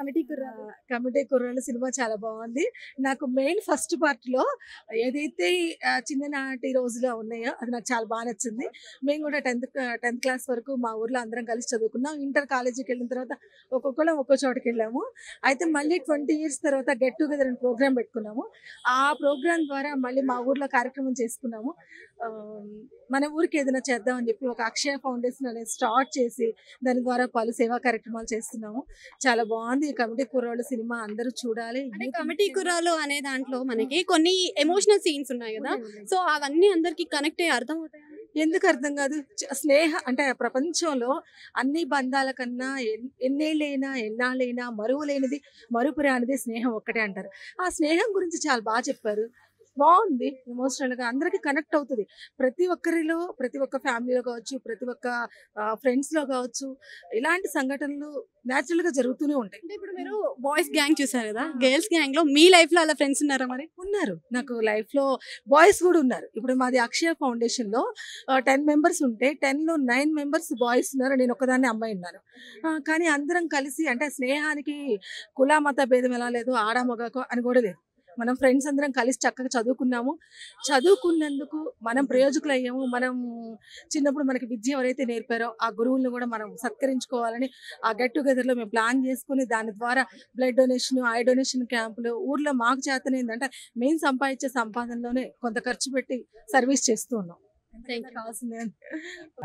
Committee Kurrollu committee Kurrollu cinema చాలా బాగుంది నాకు మెయిన్ ఫస్ట్ పార్ట్ లో ఏదైతే ఆ, చిన్ననాటి రోజులు ఉన్నాయో అది నాకు చాలా బాగా నచ్చింది మేము కూడా టెన్త్ టెన్త్ క్లాస్ వరకు మా ఊర్లో అందరం కలిసి చదువుకున్నాం ఇంటర్ కాలేజీకి వెళ్ళిన తర్వాత ఒక్కొక్కరం ఒక్కో చోటకి వెళ్ళాము అయితే మళ్ళీ ట్వంటీ ఇయర్స్ తర్వాత గెట్ టుగెదర్ అని ప్రోగ్రామ్ పెట్టుకున్నాము ఆ ప్రోగ్రామ్ ద్వారా మళ్ళీ మా ఊర్లో కార్యక్రమం చేసుకున్నాము ఆ, మన ఊరికి ఏదైనా చేద్దాం అని చెప్పి ఒక అక్షయ ఫౌండేషన్ అనేది స్టార్ట్ చేసి దాని ద్వారా పలు సేవా కార్యక్రమాలు చేస్తున్నాము చాలా బాగుంది ఈ కమిటీ కుర్రాళ్ళు సినిమా అందరూ చూడాలి అంటే యూత్ కమిటీ ముఖ్యంగా- కుర్రాలు అనే దాంట్లో మనకి కొన్ని ఎమోషనల్ సీన్స్ ఉన్నాయి కదా సో అవన్నీ అందరికి కనెక్ట్ అయ్యి అర్థం అవుతాయి ఎందుకు అర్థం కాదు చ- స్నేహ అంటే ప్రపంచంలో అన్ని బంధాల కన్నా ఎన్- ఎన్నేళ్ళైనా ఎన్నాళ్ళైనా మరువలేనిది మరుపురానిది స్నేహం ఒక్కటే అంటారు ఆ స్నేహం గురించి చాలా బాగా చెప్పారు బాగుంది ఎమోషనల్ గా అందరికి కనెక్ట్ అవుతుంది ప్రతి ఒక్కరిలో ప్రతి ఒక్క ఫ్యామిలీలో కావచ్చు ప్రతి ఒక్క ఫ్రెండ్స్ లో కావచ్చు ఇలాంటి సంఘటనలు న్యాచురల్ గా జరుగుతూనే ఉంటాయి అంటే ఇప్పుడు మీరు బాయ్స్ గ్యాంగ్ చూసారు కదా గర్ల్స్ గ్యాంగ్ లో మీ లైఫ్ లో అలా ఫ్రెండ్స్ ఉన్నారా మరి ఉన్నారు నాకు లైఫ్ లో బాయ్స్ కూడా ఉన్నారు ఇప్పుడు మాది అక్షయ ఫౌండేషన్ లో టెన్ మెంబర్స్ ఉంటే టెన్ లో నైన్ మెంబర్స్ బాయ్స్ ఉన్నారు నేను ఒకదాన్ని అమ్మాయి ఉన్నాను ఆ, కానీ అందరం కలిసి అంటే స్నేహానికి కుల మత భేదం ఎలా లేదు ఆడ మగ అని కూడా లేదు మనం ఫ్రెండ్స్ అందరం కలిసి చక్కగా చదువుకున్నాము చదువుకున్నందుకు మనం ప్రయోజకులు అయ్యాము మనం చిన్నప్పుడు మనకి విద్య ఎవరైతే నేర్పారో ఆ గురువులను కూడా మనం సత్కరించుకోవాలని ఆ గెట్ టుగెదర్లో మేము ప్లాన్ చేసుకుని దాని ద్వారా బ్లడ్ డొనేషన్ ఐ డొనేషన్ క్యాంపులు ఊర్లో మాకు చేతన ఏంటంటే మేము సంపాదించే సంపాదనలోనే కొంత ఖర్చు పెట్టి సర్వీస్ చేస్తూ ఉన్నాం Thank you. కావాల్సిందే